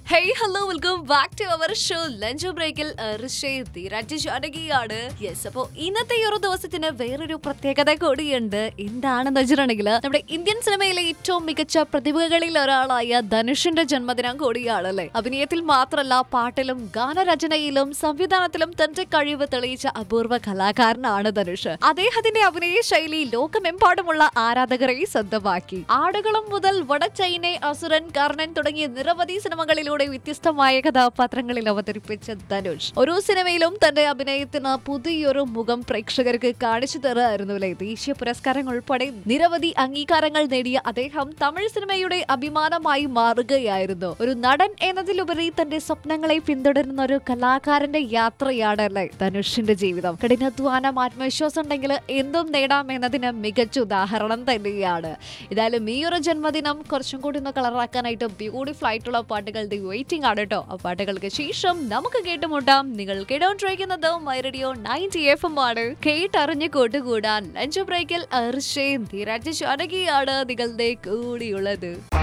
hey hello welcome back to our show lunch ബ്രേക്കിൽ Rishi ജാനകിയാണ് yes അപ്പോ ഇന്നത്തെ ഈ ഒരു ദിവസത്തിന് വേറൊരു പ്രത്യേകത കൂടിയുണ്ട് എന്താണെന്ന് വെച്ചിട്ടുണ്ടെങ്കിൽ നമ്മുടെ ഇന്ത്യൻ സിനിമയിലെ ഏറ്റവും മികച്ച പ്രതിഭകളിൽ ഒരാളായ ധനുഷിന്റെ ജന്മദിനം കൂടിയാണല്ലേ അഭിനയത്തിൽ മാത്രമല്ല പാട്ടിലും ഗാനരചനയിലും സംവിധാനത്തിലും തന്റെ കഴിവ് തെളിയിച്ച അപൂർവ കലാകാരനാണ് ധനുഷ് അദ്ദേഹത്തിന്റെ അഭിനയ ശൈലി ലോകമെമ്പാടുമുള്ള ആരാധകരെ സ്വന്തമാക്കി ആടുകളും മുതൽ വടച്ചൈനെ അസുരൻ കർണൻ തുടങ്ങിയ നിരവധി സിനിമകളിലൂടെ വ്യത്യസ്തമായ കഥാപാത്രങ്ങളിൽ അവതരിപ്പിച്ച ധനുഷ് ഓരോ സിനിമയിലും തന്റെ അഭിനയത്തിന് പുതിയൊരു മുഖം പ്രേക്ഷകർക്ക് കാണിച്ചു തരായിരുന്നുല്ലേ ദേശീയ പുരസ്കാരങ്ങൾ ഉൾപ്പെടെ നിരവധി അംഗീകാരങ്ങൾ നേടിയ അദ്ദേഹം തമിഴ് സിനിമയുടെ അഭിമാനമായി മാറുകയായിരുന്നു ഒരു നടൻ എന്നതിലുപരി തന്റെ സ്വപ്നങ്ങളെ പിന്തുടരുന്ന ഒരു കലാകാരന്റെ യാത്രയാണല്ലേ ധനുഷിന്റെ ജീവിതം കഠിനാധ്വാനം ആത്മവിശ്വാസം ഉണ്ടെങ്കിൽ എന്തും നേടാം എന്നതിന് മികച്ച ഉദാഹരണം തന്നെയാണ് ഏതായാലും ഈ ഒരു ജന്മദിനം കുറച്ചും കൂടി ഒന്ന് കളറാക്കാനായിട്ട് ബ്യൂട്ടിഫുൾ ആയിട്ടുള്ള പാട്ടുകളുടെ വെയിറ്റിംഗ് ആണ് കേട്ടോ ആ പാട്ടുകൾക്ക് ശേഷം നമുക്ക് കേട്ടുമുട്ടാം നിങ്ങൾ കേട്ടോണ്ടിരിക്കുന്നത് my radio ninety F M ആണ് കേട്ടറിഞ്ഞ് കൂട്ടുകൂടാൻ ലഞ്ച് ബ്രേക്കിൽ അർഷയും ധീരാജ് ജാനകിയാണ് നിങ്ങളുടെ കൂടിയുള്ളത്